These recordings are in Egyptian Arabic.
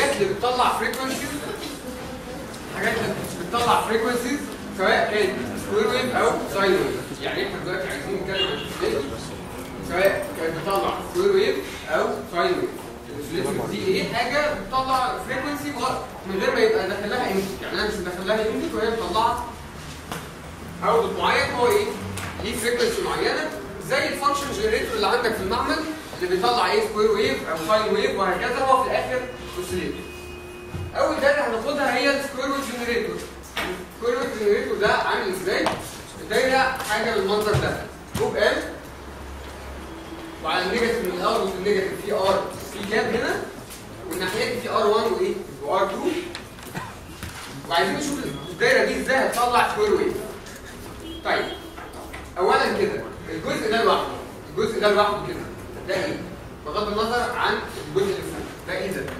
الحاجات اللي بتطلع فريكونسيز الحاجات اللي بتطلع فريكونسيز سواء كانت سكوير ويف او ساين ويف يعني احنا دلوقتي عايزين نتكلم عن الفليت سواء كانت بتطلع سكوير ويف او ساين ويف الفليت دي ايه حاجه بتطلع فريكونسي من غير ما يبقى داخل لها انبوت يعني انا مش مدخل لها انبوت وهي مطلعه اوتبوت معين هو ايه؟ ليه فريكونسي معينه زي الفانكشن جنريتور اللي عندك في المعمل اللي بيطلع ايه سكوير ويف او ساين ويف وهكذا هو في الاخر اوسيليتور. اول دايره هناخدها هي السكوير ويف جنريتور. السكوير ويف جنريتور ده عامل ازاي؟ الدايره حاجه بالمنظر ده لوب ام وعلى النيجاتيف من الار والنيجاتيف في ار في كاب هنا والناحيه دي في ار 1 وايه؟ وار 2 وعايزين نشوف الدايره دي ازاي هتطلع سكوير ويف. طيب اولا كده الجزء ده لوحده الجزء ده لوحده كده ده ايه بغض النظر عن الجزء اللي فوق ده ايه ده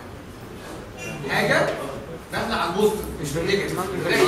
حاجه داخله على البوست مش بالنيجاتيف ده ايه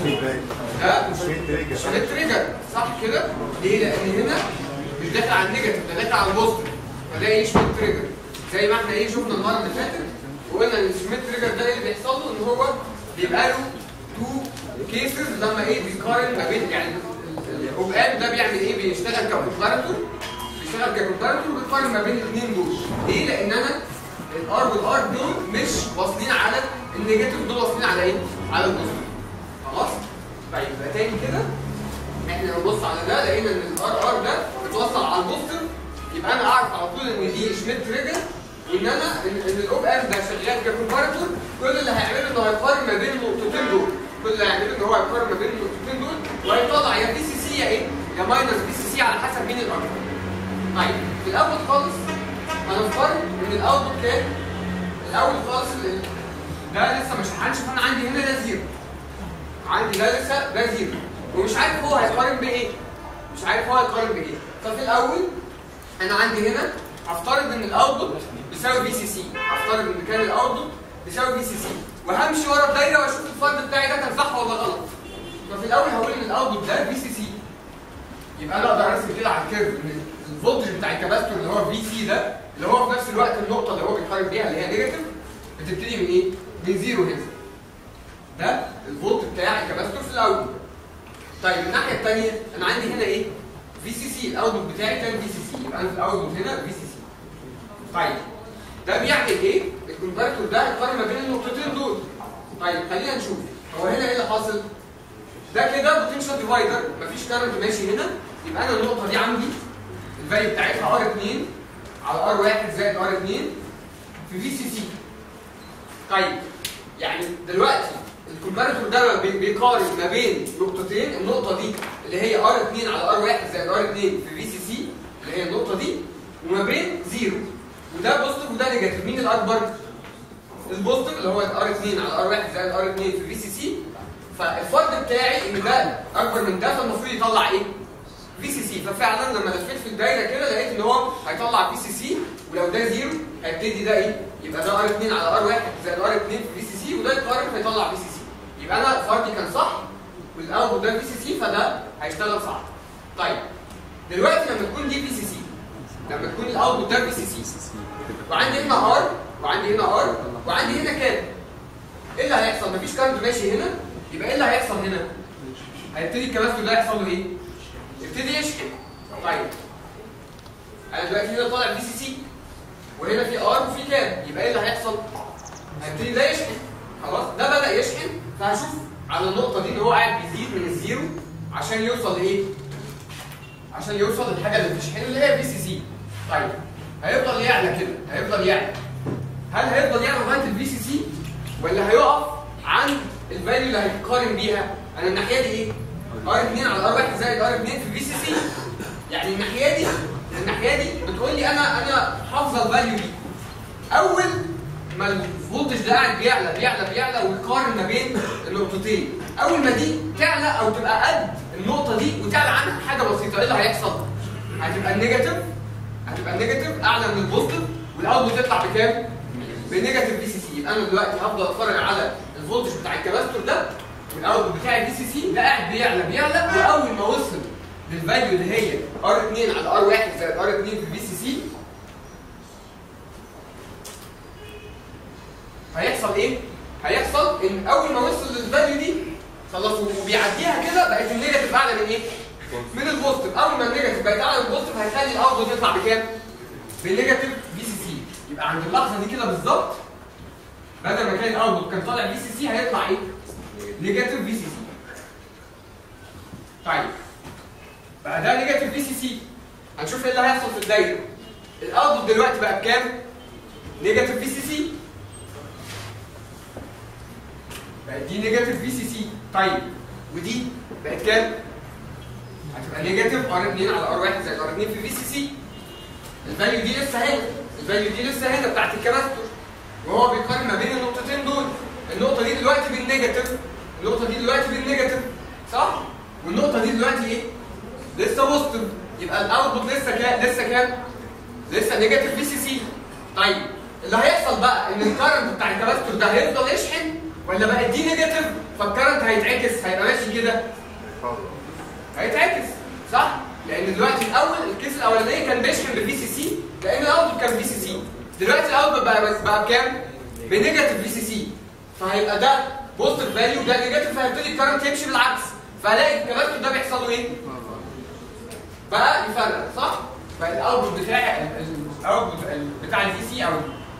ده مش مش تريجر صح كده ليه لان هنا مش داخل على النيجاتيف ده داخل على البوست فده ايه شميت تريجر زي ما احنا ايه شفنا المره اللي فاتت وقلنا ان الشميت تريجر ده اللي بيحصل له ان هو بيبقى له تو كيسز لما ايه بيقارن ما بين يعني الاوبام ده بيعمل ايه بيشتغل ككومباراتور بيشتغل ككومباراتور وبيقارن ما بين الاثنين دول ليه لان انا الار والار دول مش واصلين على النيجاتيف دول واصلين على ايه على البوزيتيف خلاص طيب يبقى تاني كده احنا لو بص على ده لقينا ان الار ار ده متوصل على البوزيتيف يبقى انا اعرف على طول ان دي شميت تريجر وان انا ان ان الاوب ام ده شغال ككومباراتور كل اللي هيعمله انه هيقارن ما بين النقطتين دول كل اللي هيعمله ان هو هيقارن ما بين النقطتين دول وهيطلع يا بي سي سي يا ايه؟ يا ماينس بي سي سي على حسب مين الاكبر. طيب في الاول خالص هنفترض ان الاوتبوت كام؟ الاول خالص ال- ده لسه مش هنشوف انا عندي هنا ده زيرو. عندي ده لسه ده زيرو ومش عارف هو هيقارن بايه؟ مش عارف هو هيقارن بايه؟ ففي الاول انا عندي هنا هفترض ان الاوتبوت بيساوي بي سي سي هفترض ان كان الاوتبوت بيساوي بي سي سي وهمشي ورا الدايره واشوف الفرد بتاعي ده كان صح ولا غلط ففي الاول هقول ان الاوتبوت ده بي سي سي يبقى انا اقدر ارسم كده على الكيرف ان الفولتج بتاع الكاباستور اللي هو في سي ده اللي هو في نفس الوقت النقطه اللي هو بيقارن بيها اللي هي نيجاتيف بتبتدي من ايه؟ من زيرو هنا ده الفولت بتاع الكاباستور في الاول طيب الناحيه الثانيه انا عندي هنا ايه؟ في سي سي الاوتبوت بتاعي كان في سي سي يبقى انا في الاوتبوت هنا في سي سي طيب ده بيعمل ايه؟ الكونفرتور ده يقارن ما بين النقطتين دول طيب خلينا نشوف هو هنا ايه اللي حاصل؟ ده كده بوتنشال ديفايدر مفيش كارنت ماشي هنا يبقى انا النقطه دي عندي الفاليو بتاعتها ار 2 على ار 1 زائد ار 2 في في سي سي طيب يعني دلوقتي الكومباريتور ده بي- بيقارن ما بين نقطتين النقطه دي اللي هي ار 2 على ار 1 زائد ار 2 في في سي سي اللي هي النقطه دي وما بين زيرو وده بوزيتيف وده نيجاتيف مين الاكبر؟ البوزيتيف اللي هو ار 2 على ار 1 زائد ار 2 في في سي سي فالفرد بتاعي ان ده اكبر من ده فالمفروض يطلع ايه؟ في سي سي ففعلا لما لفيت في الدايره كده لقيت ان هو هيطلع في سي سي ولو ده زيرو هيبتدي ده ايه؟ يبقى ده ار 2 على ار 1 زائد ار 2 في في سي سي وده يقارن فيطلع في سي سي يبقى انا فردي كان صح والاوتبوت ده في سي سي فده هيشتغل صح. طيب دلوقتي لما تكون دي في سي سي لما تكون الاوتبوت ده في سي سي وعندي هنا ار وعندي هنا ار وعندي هنا كام؟ ايه اللي هيحصل؟ مفيش كارنت ماشي هنا يبقى ايه اللي هيحصل هنا؟ هيبتدي الكباستور ده يحصل له ايه؟ يبتدي يشحن طيب انا دلوقتي هنا طالع في سي سي وهنا في ار وفي كام يبقى ايه اللي هيحصل؟ هيبتدي ده يشحن خلاص ده بدأ يشحن فهشوف على النقطة دي ان هو قاعد بيزيد من الزيرو عشان يوصل لايه؟ عشان يوصل للحاجة اللي بتشحن اللي هي في سي سي طيب هيفضل يعلى كده هيفضل يعلى هل هيفضل يعلى لغايه الفي سي سي ولا هيقف عند الفاليو اللي هيقارن بيها انا الناحيه دي ايه ار 2 على ار 1 زائد ار 2 في في سي سي يعني الناحيه دي الناحيه دي بتقول لي انا انا حافظه الفاليو دي اول ما الفولتج ده قاعد بيعلى بيعلى بيعلى ويقارن ما بين النقطتين اول ما دي تعلى او تبقى قد النقطه دي وتعلى عنها حاجه بسيطه ايه اللي هيحصل هتبقى النيجاتيف هتبقى النيجاتيف اعلى من البوزيتيف والاوتبوت يطلع بكام بنيجاتيف في سي سي يبقى انا دلوقتي هفضل اتفرج على الفولتج بتاع الكباستور ده والاوتبوت بتاع الفي سي سي ده قاعد بيعلى بيعلى واول ما وصل للفاليو اللي هي ار 2 على ار 1 زائد ار 2 في في سي سي هيحصل ايه؟ هيحصل ان اول ما وصل للفاليو دي خلاص وبيعديها كده بقت النيجاتيف اعلى من ايه؟ من البوزيتيف اول ما النيجاتيف بقت اعلى من البوزيتيف هيخلي الاوتبوت يطلع بكام؟ بالنيجاتيف في سي سي يبقى عند اللحظه دي كده بالظبط بدل ما كان الاوتبوت كان طالع في سي سي هيطلع ايه؟ نيجاتيف في سي سي طيب بقى ده نيجاتيف في سي سي هنشوف ايه اللي هيحصل في الدايره الاوتبوت دلوقتي بقى بكام؟ نيجاتيف في سي سي بقت دي نيجاتيف في سي سي طيب ودي بقت كام؟ هتبقى نيجاتيف ار 2 على ار 1 زائد ار 2 في في سي سي الفاليو دي لسه هنا الفاليو دي لسه هنا بتاعت الكباستور وهو بيقارن ما بين النقطتين دول النقطه دي دلوقتي بالنيجاتيف النقطه دي دلوقتي بالنيجاتيف صح والنقطه دي دلوقتي ايه لسه بوزيتيف يبقى الاوتبوت لسه كام لسه كام لسه نيجاتيف في سي سي طيب اللي هيحصل بقى ان الكرنت بتاع الكباستور ده هيفضل يشحن ولا بقى دي نيجاتيف فالكرنت هيتعكس هيبقى ماشي كده هيتعكس صح لان دلوقتي الاول الكيس الاولانيه كان بيشحن بفي سي سي لان الاوتبوت كان في سي سي دلوقتي الاوتبوت بقى بقى بكام بنيجاتيف في سي سي فهيبقى ده بوزيتيف فاليو ده نيجاتيف فهيبتدي الكرنت يمشي بالعكس فهلاقي الكباستور ده بيحصل له ايه بقى يفرق صح بقى الاوتبوت بتاع الاوتبوت بتاع الفي سي او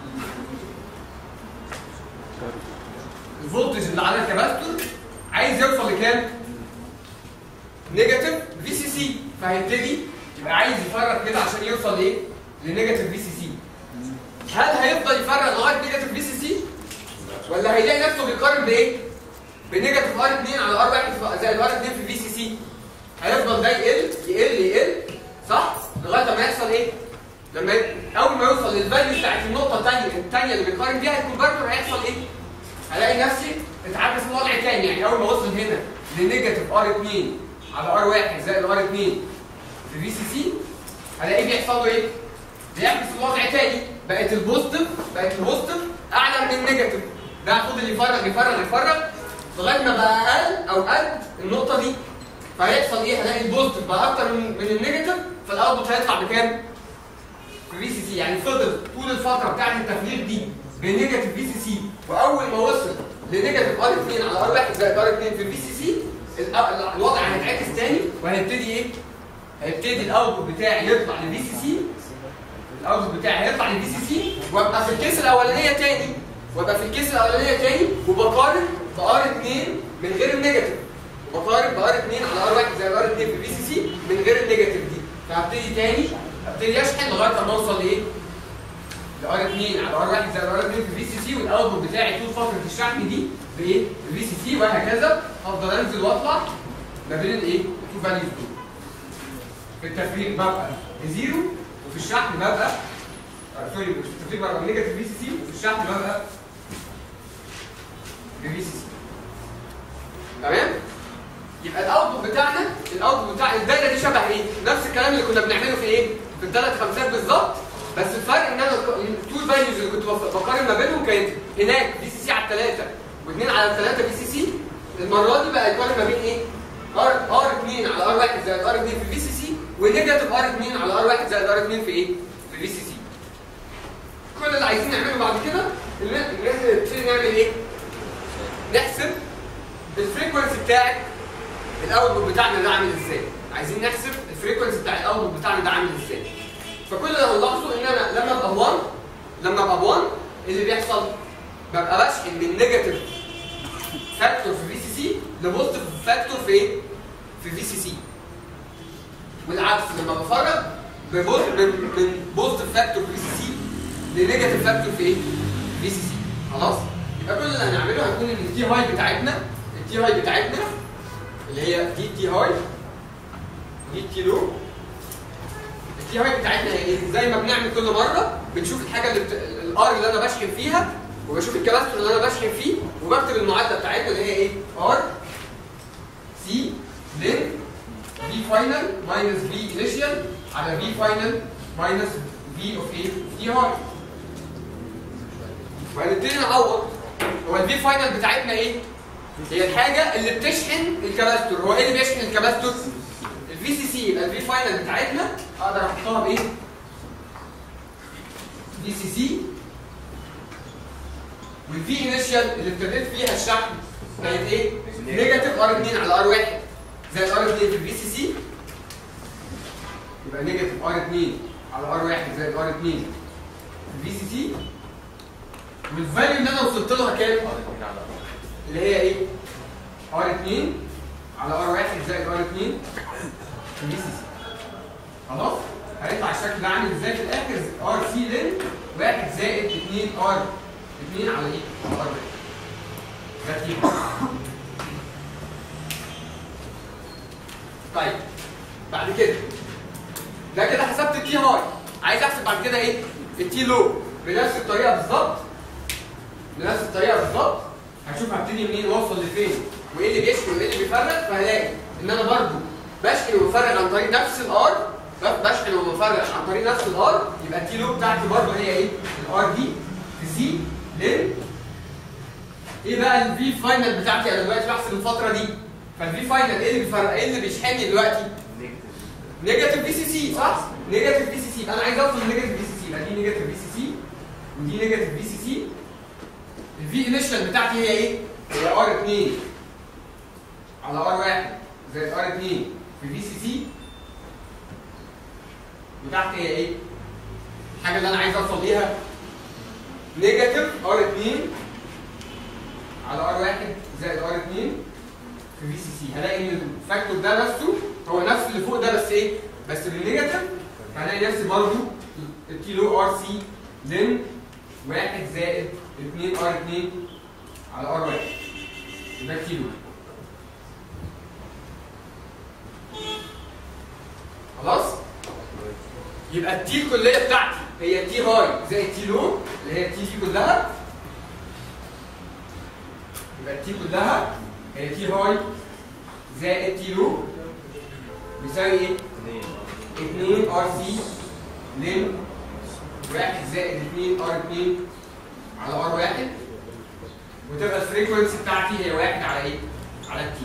الفولتج اللي على الكباستور عايز يوصل لكام نيجاتيف في سي سي فهيبتدي يبقى عايز يفرق كده عشان يوصل ايه لنيجاتيف في سي سي هل هيفضل يفرق لغايه نيجاتيف في سي سي ولا هيلاقي نفسه بيقارن بايه بنيجاتيف ار 2 على ار 1 زائد ار 2 في في سي سي هيفضل ده يقل يقل يقل صح لغايه ما يحصل ايه لما اول ما يوصل للفاليو بتاعت النقطه الثانيه الثانيه اللي بيقارن بيها الكونفرتر هيحصل ايه هلاقي نفسي اتعكس الوضع تاني يعني اول ما وصل هنا لنيجاتيف ار 2 على ار 1 زائد ار 2 في في سي سي هلاقيه بيحصل له ايه بيعكس الوضع تاني بقت البوزيتيف بقت البوزيتيف اعلى من النيجاتيف ده فضل يفرغ يفرغ يفرغ لغايه ما بقى اقل او قد النقطه دي فهيحصل ايه هلاقي البوزيتيف بقى اكتر من من النيجاتيف فالاوتبوت هيطلع بكام في في سي سي يعني فضل طول الفتره بتاعت التفريغ دي بنيجاتيف في سي سي واول ما وصل لنيجاتيف ار 2 على ار 1 زائد ار 2 في في سي سي الوضع هيتعكس تاني وهيبتدي ايه هيبتدي الاوتبوت بتاعي يطلع لفي سي سي الاوتبوت بتاعي هيطلع لفي سي سي وابقى في الكيس الاولانيه تاني وابقى في الكيس الاولانيه تاني وبقارن بار 2 من غير النيجاتيف وبقارن بار 2 على ار 1 زائد ار 2 في في سي سي من غير النيجاتيف دي فهبتدي تاني ابتدي اشحن لغايه ما اوصل لايه؟ لار 2 على ار 1 زائد ار 2 في في سي سي والاوتبوت بتاعي طول فتره الشحن دي بايه؟ بفي سي سي وهكذا افضل انزل واطلع ما بين الايه؟ التو فاليوز دول. في التفريغ ببقى بزيرو وفي الشحن ببقى آه، سوري في التفريغ ببقى نيجاتيف في سي سي وفي الشحن ببقى بفي سي سي. تمام؟ يبقى الاوتبوت بتاعنا الاوتبوت بتاع الدايره دي شبه ايه؟ نفس الكلام اللي كنا بنعمله في ايه؟ في الثلاث خمسات بالظبط بس الفرق ان انا التو فاليوز اللي كنت بف- بقارن ما بينهم كانت هناك في سي سي على الثلاثه واثنين على الثلاثه في سي سي المره دي بقى يقارن ما بين ايه؟ ار ار 2 على ار 1 زائد ار 2 في في سي سي ونيجاتيف ار 2 على ار 1 زائد ار 2 في ايه؟ في في سي سي. كل اللي عايزين نعمله بعد كده ان إن احنا نبتدي نعمل ايه؟ نحسب الفريكونسي بتاعت الاوتبوت بتاعنا ده عامل ازاي؟ عايزين نحسب الفريكونسي بتاع الاوتبوت بتاعنا ده عامل ازاي؟ فكل اللي هنلاحظه ان انا لما ابقى 1 لما ابقى 1 إيه اللي بيحصل ببقى بشحن من نيجاتيف فاكتور في في سي سي لبوزيتيف فاكتور في ايه؟ في في سي سي والعكس لما بفرغ ببوز من من بوزيتيف فاكتور في سي سي لنيجاتيف فاكتور في ايه؟ في سي سي خلاص؟ يبقى كل اللي هنعمله هيكون ان التي هاي بتاعتنا التي هاي بتاعتنا اللي هي دي تي هاي دي تي لو التي هاي بتاعتنا هي ايه؟ زي ما بنعمل كل مره بنشوف الحاجه اللي بت... الار اللي انا بشحن فيها وبشوف الكباستور اللي انا بشحن فيه وبكتب المعادله بتاعتنا اللي هي ايه؟ ار سي لين في فاينل ماينس في انيشال على في فاينل ماينس في اوف ايه؟ تي هاي وهنبتدي نعوض هو الفي فاينل بتاعتنا ايه؟ هي الحاجه اللي بتشحن الكباستور هو ايه اللي بيشحن الكباستور؟ الفي سي سي يبقى الفي فاينل بتاعتنا اقدر احطها بايه؟ في سي سي والفي انيشال اللي ابتديت فيها الشحن كانت ايه؟ نيجاتيف ار 2 على ار 1 زي ار 2 في البي سي سي يبقى نيجاتيف ار 2 على ار 1 زائد ار 2 في البي سي سي والفاليو اللي انا وصلت لها كام؟ اللي هي ايه؟ ار 2 على ار 1 زائد ار 2 في البي سي سي خلاص؟ هيطلع الشكل ده عامل ازاي في الاخر؟ ار سي لين 1 زائد 2 ار 2 على ايه؟ على ار 1 ده تيم طيب بعد كده ده كده حسبت التي هاي عايز احسب بعد كده ايه؟ التي لو بنفس الطريقه بالظبط بنفس الطريقه بالظبط هشوف هبتدي منين واوصل لفين وايه اللي بيشحن وايه اللي بيفرق فهلاقي ان انا برضو بشحن وبفرق عن طريق نفس الار بشحن وبفرق عن طريق نفس الار يبقى التي لو بتاعتي برضو هي ايه؟ الار دي في سي لين ايه بقى الفي فاينل بتاعتي انا دلوقتي بحسب الفتره دي فالفي فاينل ايه اللي بيفرق ايه اللي بيشحنني دلوقتي؟ نيجاتيف في سي سي صح؟ نيجاتيف في سي سي انا عايز اوصل لنيجاتيف في سي سي يبقى دي نيجاتيف في سي سي ودي نيجاتيف في سي سي الفي انيشال بتاعتي هي ايه؟ هي ار 2 على ار 1 زائد ار 2 في في سي سي بتاعتي هي ايه؟ الحاجه اللي انا عايز اوصل ليها نيجاتيف ار 2 على ار 1 زائد ار 2 في في سي سي هلاقي ان الفاكتور ده نفسه هو نفس اللي فوق ده بس ايه؟ بس بالنيجاتيف فهلاقي نفسي برضه الكيلو ار سي لين 1 زائد 2 ار 2 على ار 1 ده كيلو خلاص؟ يبقى التي الكليه بتاعتي هي تي هاي زائد تي لو اللي هي التي دي كلها يبقى التي كلها هي تي هاي زائد تي لو بيساوي ايه؟ 2 ار سي لين 1 زائد 2 ار 2 على ار 1 وتبقى الفريكونسي بتاعتي هي 1 على ايه؟ على التي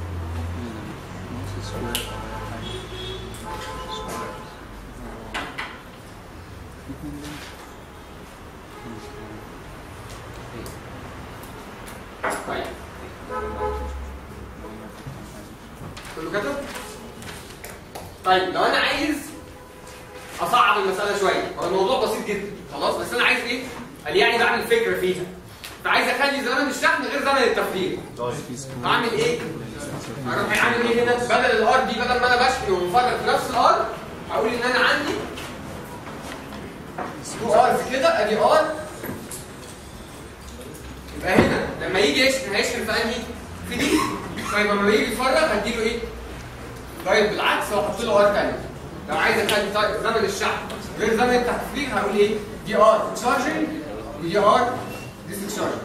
طيب كله كتب؟ طيب لو انا عايز اصعب المساله شويه هو الموضوع بسيط جدا خلاص بس انا عايز ايه؟ قال يعني بعمل فكره فيها فعايز اخلي زمن الشحن غير زمن التفريغ هعمل ايه؟ هروح عامل ايه هنا؟ بدل الار دي بدل ما انا بشحن ومفرغ في نفس الار هقول ان انا عندي 2 ار كده ادي ار يبقى هنا لما يجي يشحن هيشحن في انهي؟ في دي طيب لما يجي يفرغ هديله ايه؟ طيب بالعكس واحط له ار ثاني لو عايز اخلي طيب زمن الشحن غير زمن التفريغ هقول ايه؟ دي ار تشارجنج ودي ار ديسشارجنج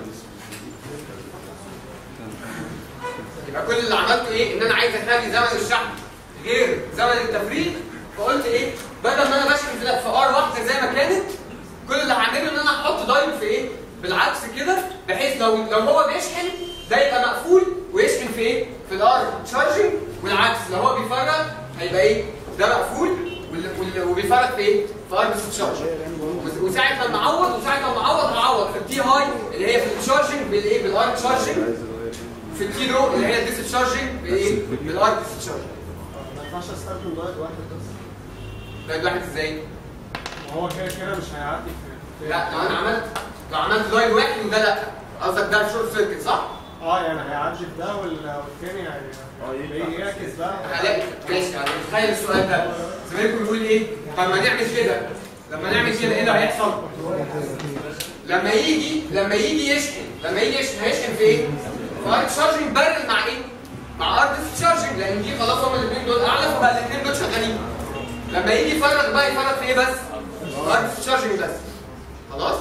يبقى كل اللي عملته ايه؟ ان انا عايز اخلي زمن الشحن غير زمن التفريغ فقلت ايه؟ بدل ما انا بشحن في في ار واحده زي ما كانت كل اللي هعمله ان انا احط دايل في ايه؟ بالعكس كده بحيث لو لو هو بيشحن ده يبقى مقفول ويشحن في ايه؟ في الار تشارجنج والعكس لو هو بيفرغ هيبقى ايه؟ ده مقفول وال- وال- وبيفرغ في ايه؟ في ار ديسشارج وساعه ما نعوض وساعه ما نعوض هنعوض في التي هاي اللي هي في التشارجنج بالايه؟ بالار تشارجنج في التي لو اللي هي الديسشارجنج بالايه؟ بالار ديسشارجنج ما ينفعش استخدم دايت واحد بس ده الواحد ازاي؟ ما هو كده كده مش هيعدي في لا لو انا عملت لو عملت دايل واحد وده لا قصدك ده شورت سيركت صح؟ اه يعني هيعدي في ده وال- والتاني هي يعكس بقى هلاقي ماشي يعني تخيل السؤال ده زمايلكم بيقول ايه؟ طب ما نعمل كده لما نعمل كده ايه اللي هيحصل؟ لما يجي لما يجي يشحن لما يجي يشحن هيشحن في ايه؟ في ار تشارجنج بارل مع ايه؟ مع ار تشارجنج لان دي خلاص هما الاثنين دول اعلى فبقى الاثنين دول شغالين لما يجي يفرغ بقى يفرغ في ايه بس؟ ار تشارجنج بس خلاص؟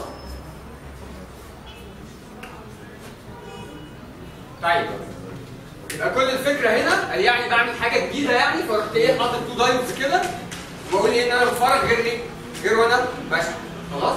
طيب يبقى كل الفكره هنا قال يعني بعمل حاجه جديده يعني فرحت ايه حاطط تو دايلز كده واقول ايه ان انا بتفرج غير ايه؟ غير وانا بشحن خلاص؟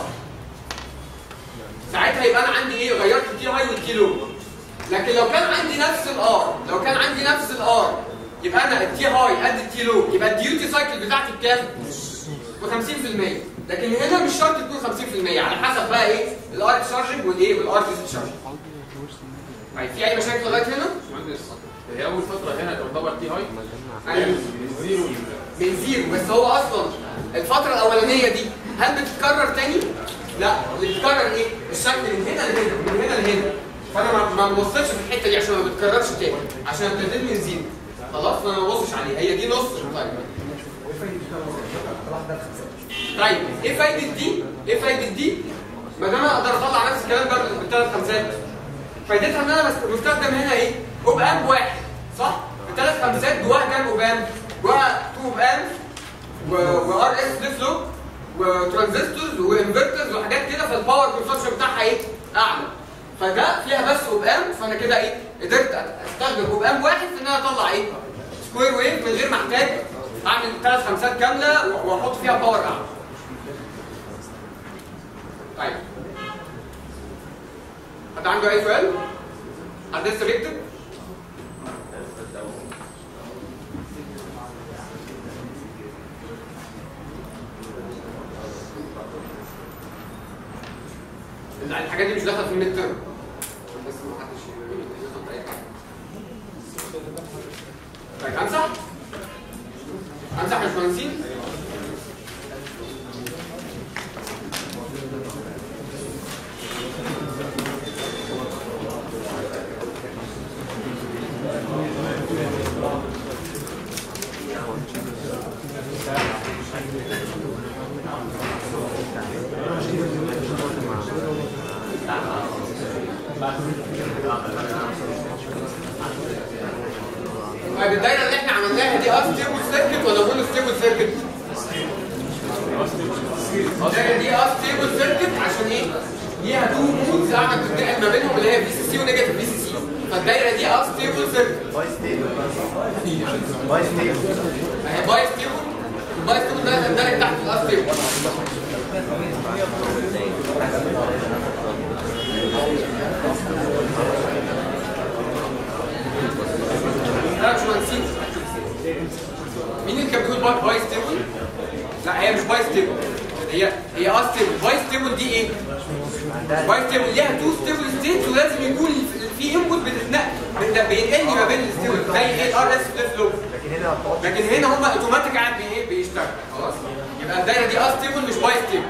ساعتها يبقى انا عندي ايه؟ غيرت التي هاي والتي لو لكن لو كان عندي نفس الار لو كان عندي نفس الار يبقى انا التي هاي قد التي لو يبقى الديوتي سايكل بتاعتي بكام؟ ب 50% لكن هنا مش شرط تكون 50% على حسب بقى ايه الار تشارجنج والايه والار ديسشارج طيب في اي مشاكل لغايه هنا؟ مهندس هي اول فتره هنا تعتبر تي هاي أيوة. من زيرو من زيرو بس هو اصلا الفتره الاولانيه دي هل بتتكرر تاني؟ لا اللي بيتكرر ايه؟ الشكل من هنا لهنا من هنا لهنا فانا ما- ما ببصش في الحته دي عشان ما بتكررش تاني عشان ابتديت من زيرو خلاص فانا ما ببصش عليها هي دي نص طيب طيب ايه فايده دي؟ ايه فايده دي؟ ما دام انا اقدر اطلع نفس الكلام ده بالثلاث خمسات فايدتها ان انا بس- بستخدم هنا ايه؟ اوب امب واحد صح؟ الثلاث خمسات جواها كام اوب امب؟ جواها 2 اوب امب وار اس فليب فلوب وترانزستورز وانفرترز وحاجات كده فالباور كونسبشن بتاعها ايه؟ اعلى فده فيها بس اوب امب فانا كده ايه؟ قدرت استخدم اوب امب واحد في ان انا اطلع ايه؟ سكوير ويف من غير ما احتاج اعمل ثلاث خمسات كامله واحط فيها باور اعلى. طيب حد عنده اي سؤال؟ حد لسه بيكتب؟ لا، الحاجات دي مش داخله في الميد تيرم بس ما حدش ياخد اي حاجه طيب امسح امسح يا باشمهندسين طيب الدايره اللي احنا عملناها دي استيبل سيركت ولا مون ستيبل سيركت؟ الدايره دي استيبل سيركت عشان ايه؟ ليها تو مودز اعمل بتنقل ما بينهم اللي هي في سي سي ونيجاتيف في سي سي فالدايره دي استيبل سيركت باي ستيبل باي ستيبل هي باي ستيبل الباي ستيبل ده يندرج تحت الاستيبل لا شو نسيت مين اللي كان بيقول باي باي ستيبل؟ لا هي مش باي ستيبل هي هي استيبل باي ستيبل دي ايه؟ باي ستيبل ليها تو ستيبل ستيتس ولازم يكون في انبوت بتتنقل بينقلني ما بين الستيبل زي ايه الار اس فليب فلوب لكن هنا ما بتقعدش لكن هنا هم اوتوماتيك قاعد بي ايه بيشتغل خلاص يبقى الدايره دي استيبل مش باي ستيبل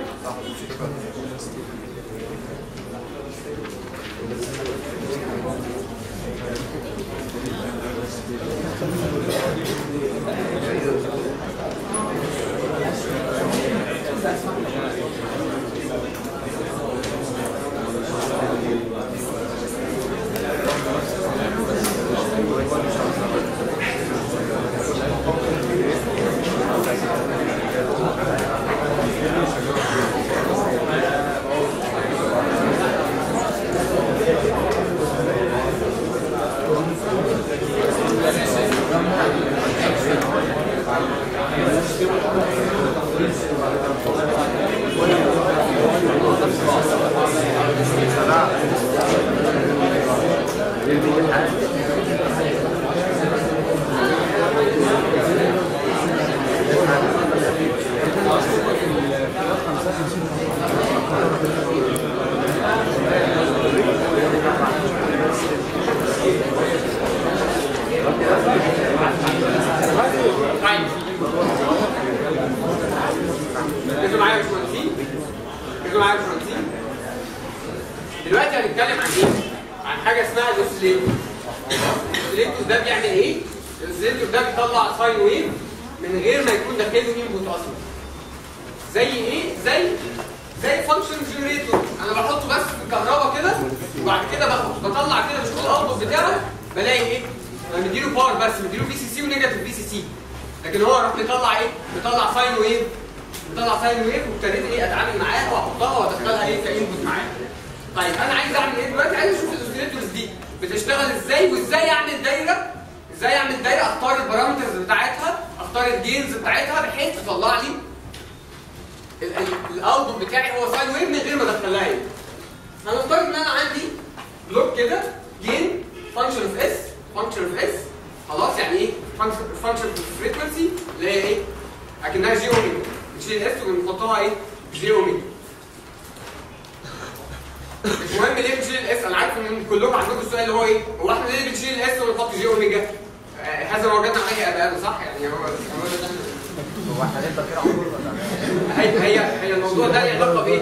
طيب ركزوا معايا يا باشمهندسين ركزوا معايا يا باشمهندسين دلوقتي هنتكلم عن ايه؟ عن حاجه اسمها الاوسيليتور الاوسيليتور ده بيعمل ايه؟ الاوسيليتور ده بيطلع ساين ويف من غير ما يكون داخله انبوت اصلا زي ايه؟ زي زي فانكشن جنريتور انا بحطه بس في الكهرباء كده وبعد كده باخد بطلع كده بشوف الاوتبوت بتاعه بلاقي ايه؟ انا مديله باور بس مديله في سي سي ونيجاتيف في سي سي لكن هو راح بيطلع ايه؟ بيطلع ساين ويف بيطلع ساين ويف وابتديت ايه اتعامل معاها واحطها وادخلها ايه كانبوت معاها طيب انا عايز اعمل ايه دلوقتي؟ عايز اشوف الاوسيليتورز دي بتشتغل ازاي وازاي اعمل دايره ازاي اعمل دايره اختار البارامترز بتاعتها اختار الجينز بتاعتها بحيث تطلع لي الاوتبوت بتاعي هو ساين ويف من غير ما ادخلها ايه هنفترض ان انا عندي بلوك كده جين فانكشن اوف اس فانكشن اوف اس خلاص يعني ايه فانكشن اوف فريكونسي اللي هي ايه اكنها جي اوميجا نشيل الاس ونحطها ايه جي اوميجا مش مهم ليه بنشيل الاس انا عارف ان كلكم عندكم السؤال اللي هو ايه هو احنا ليه بنشيل الاس ونحط جي اوميجا آه، هذا ما وجدنا عليه ابعاده صح يعني هو هو ده هو احنا هنبدا كده على طول ولا هي هي هي الموضوع ده ليه علاقه بايه؟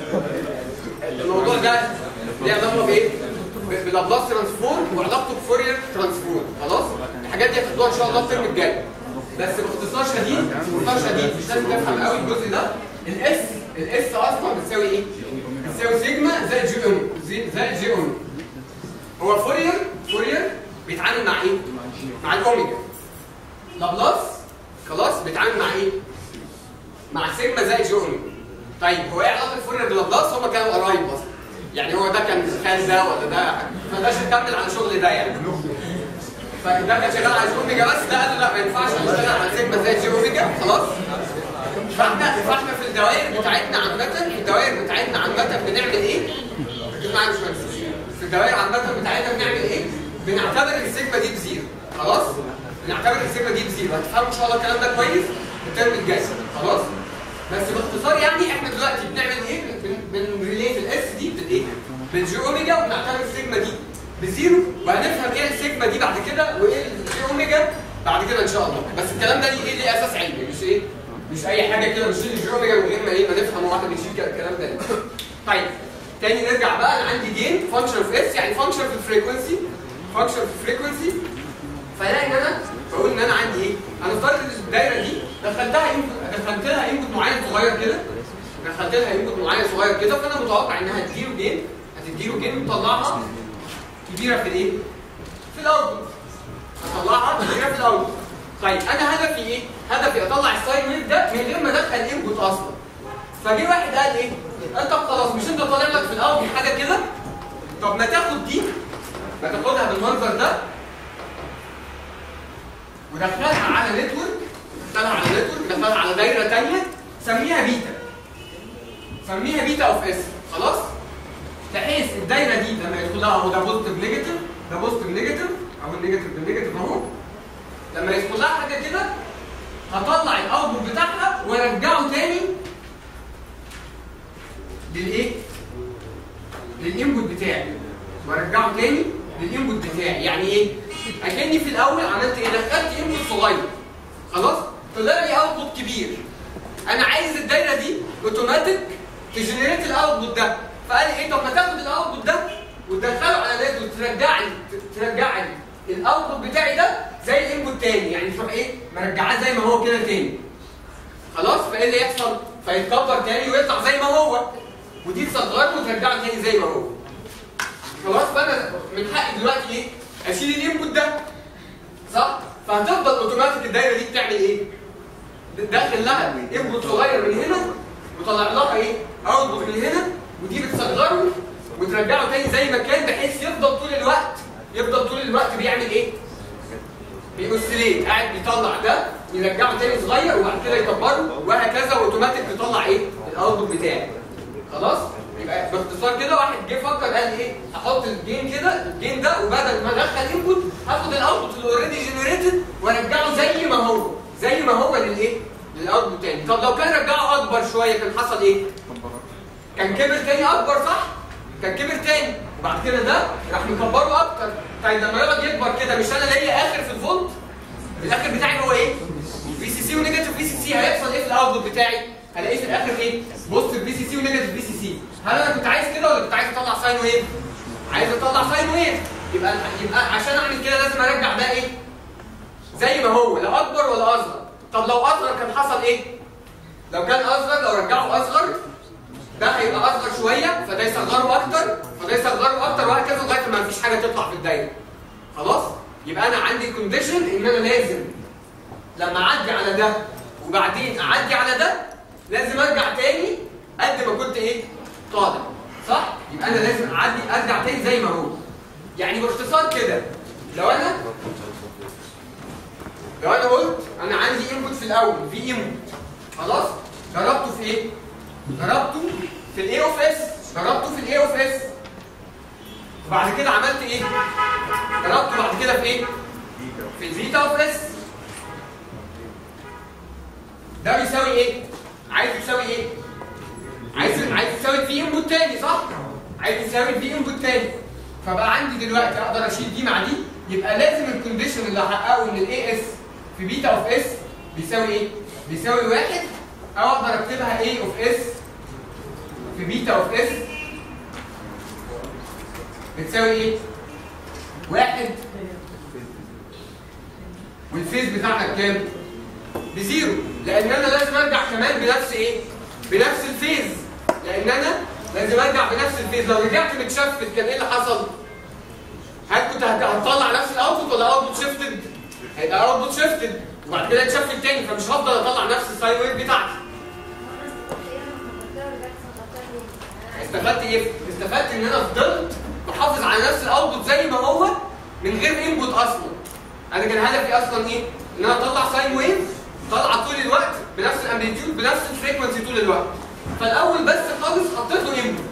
الموضوع ده ليه علاقه بايه؟ ب- بلابلاس ترانسفورم وعلاقته بفورير ترانسفورم خلاص؟ الحاجات دي هتاخدوها ان شاء الله الترم الجاي بس باختصار شديد باختصار شديد مش لازم تفهم قوي الجزء ده الاس الاس اصلا بتساوي ايه؟ بتساوي سيجما زائد جي اوم زي- زائد جي اوم هو فورير فورير بيتعامل مع ايه؟ مع الاوميجا لابلاس خلاص بيتعامل مع ايه؟ مع سيجما زائد جي اوميجا طيب هو ايه علاقه فورير بلابلاس هما كانوا قرايب اصلا يعني هو ده كان خال ده ولا ده ما قدرش يكمل على الشغل ده يعني فده كان شغال على جي اوميجا بس ده قال له لا ما ينفعش نشتغل على سيجما زائد جي اوميجا خلاص فاحنا فاحنا في الدوائر بتاعتنا عامة في الدوائر بتاعتنا عامة بنعمل ايه؟ ركز معايا يا باشمهندس. في الدوائر عامة بتاعتنا بنعمل ايه؟ بنعتبر السيجما دي بزيرو خلاص؟ بنعتبر السيجما دي بزيرو هتفهموا ان شاء الله الكلام ده كويس في الترم الجاي خلاص؟ بس باختصار يعني احنا دلوقتي بنعمل ايه؟ بن- بنريليت الاس دي بالايه؟ بالجي اوميجا وبنعتبر السيجما دي بزيرو وهنفهم ايه السيجما دي بعد كده وايه الجي اوميجا بعد كده ان شاء الله بس الكلام ده ليه ايه ليه اساس علمي مش ايه؟ مش اي حاجه كده بنشيل الجي اوميجا من غير ما ايه ما نفهم هو احنا بنشيل كده الكلام ده ليه. طيب تاني نرجع بقى انا عندي جين فانكشن اوف اس يعني فانكشن في الفريكونسي فانكشن في الفريكونسي فلاقي ان انا بقول ان انا عندي ايه؟ انا افترض ان الدايره دي دخلتها input- دخلت لها انبوت معين صغير كده دخلت لها انبوت معين صغير كده فانا متوقع انها هتديله جين هتديله جين وتطلعها كبيره في الايه؟ في الاوتبوت هطلعها كبيره في الاوتبوت طيب انا هدفي ايه؟ هدفي اطلع الساين ويف ده من غير ما ادخل انبوت اصلا فجه واحد قال ايه؟ قال طب خلاص مش انت طالع لك في الاول حاجه كده؟ طب ما تاخد دي ما تاخدها بالمنظر ده ودخلها على نتورك دخلها على نتورك دخلها على دايره ثانيه سميها بيتا سميها بيتا اوف اس خلاص؟ بحيث الدايره دي لما يدخل لها اهو ده بوزيتيف نيجاتيف ده بوزيتيف نيجاتيف اهو النيجاتيف بالنيجاتيف اهو لما يدخل لها حاجه كده هطلع الاوتبوت بتاعها وارجعه تاني للايه؟ للانبوت بتاعي وارجعه تاني للانبوت بتاعي يعني ايه؟ اكني في الاول عملت ايه؟ دخلت انبوت صغير خلاص؟ طلع لي اوتبوت كبير انا عايز الدايره دي اوتوماتيك تجنريت الاوتبوت ده فقال لي ايه طب ما تاخد الاوتبوت ده وتدخله على نت وترجع لي ترجع لي الاوتبوت بتاعي ده زي الانبوت تاني يعني تروح ايه مرجعاه زي ما هو كده تاني خلاص فايه اللي يحصل فيتكبر تاني ويطلع زي ما هو ودي تصغره وترجعه تاني زي ما هو خلاص فانا من حقي دلوقتي ايه اشيل الانبوت ده صح فهتفضل اوتوماتيك الدايره دي بتعمل ايه داخل لها انبوت صغير من هنا وطلع لها ايه اوتبوت من هنا ودي بتصغره وترجعه تاني زي ما كان بحيث يفضل طول الوقت يفضل طول الوقت بيعمل ايه بيأوسيليت قاعد بيطلع ده ويرجعه تاني صغير وبعد كده يكبره وهكذا واوتوماتيك بيطلع ايه الاوتبوت بتاعي خلاص يبقى باختصار كده واحد جه فكر قال ايه احط الجين كده الجين ده وبدل ما ادخل انبوت هاخد الاوتبوت اللي اوريدي جنريتد وارجعه زي ما هو زي ما هو للايه للاوتبوت تاني طب لو كان رجعه اكبر شويه كان حصل ايه كان كبر تاني اكبر صح كان كبر تاني وبعد كده ده راح مكبره اكتر طيب لما يقعد يكبر كده مش انا ليا اخر في الفولت الاخر بتاعي هو ايه في سي سي ونيجاتيف في سي سي هيحصل ايه في الاوتبوت بتاعي هلاقيه في الاخر ايه بوزيتيف في سي سي ونيجاتيف في سي سي هل انا كنت عايز كده ولا كنت عايز اطلع ساين ويف عايز اطلع ساين ويف يبقى يبقى عشان اعمل كده لازم ارجع ده ايه زي ما هو لا اكبر ولا اصغر طب لو اصغر كان حصل ايه لو كان اصغر لو رجعه اصغر ده هيبقى اصغر شويه فده يصغره اكتر فده يصغره اكتر وهكذا لغايه ما مفيش حاجه تطلع في الدايره خلاص يبقى انا عندي كونديشن ان انا لازم لما اعدي على ده وبعدين اعدي على ده لازم ارجع تاني قد ما كنت ايه طالع صح يبقى انا لازم اعدي ارجع تاني زي ما هو يعني باختصار كده لو انا لو انا قلت انا عندي انبوت في الاول في انبوت خلاص ضربته في ايه ضربته في الاي اوف اس ضربته في الاي اوف اس وبعد كده عملت ايه ضربته بعد كده في ايه في البيتا اوف اس ده بيساوي ايه عايز يساوي ايه عايز عايز تساوي في انبوت تاني صح؟ عايز تساوي في انبوت تاني فبقى عندي دلوقتي اقدر اشيل دي مع دي يبقى لازم الكونديشن اللي هحققه ان الاي اس في بيتا اوف اس بيساوي ايه؟ بيساوي واحد او اقدر اكتبها ايه اوف اس في بيتا اوف اس بتساوي ايه؟ واحد والفيز بتاعنا بكام؟ بزيرو لان انا لازم ارجع كمان بنفس ايه؟ بنفس الفيز لان انا لازم ارجع بنفس الفيز لو رجعت متشفت كان ايه اللي حصل؟ هل كنت هت- هتطلع نفس الاوتبوت ولا اوتبوت شيفتد؟ هيبقى اوتبوت شيفتد وبعد كده اتشفت تاني فمش هفضل اطلع نفس الساين ويف بتاعتي استفدت ايه؟ استفدت ان انا فضلت محافظ على نفس الاوتبوت زي ما هو من غير انبوت اصلا. انا كان هدفي اصلا ايه؟ ان انا اطلع ساين ويف طالعه طول الوقت بنفس الامبليتيود بنفس الفريكونسي طول الوقت. فالاول بس خالص حطيت له انبوت.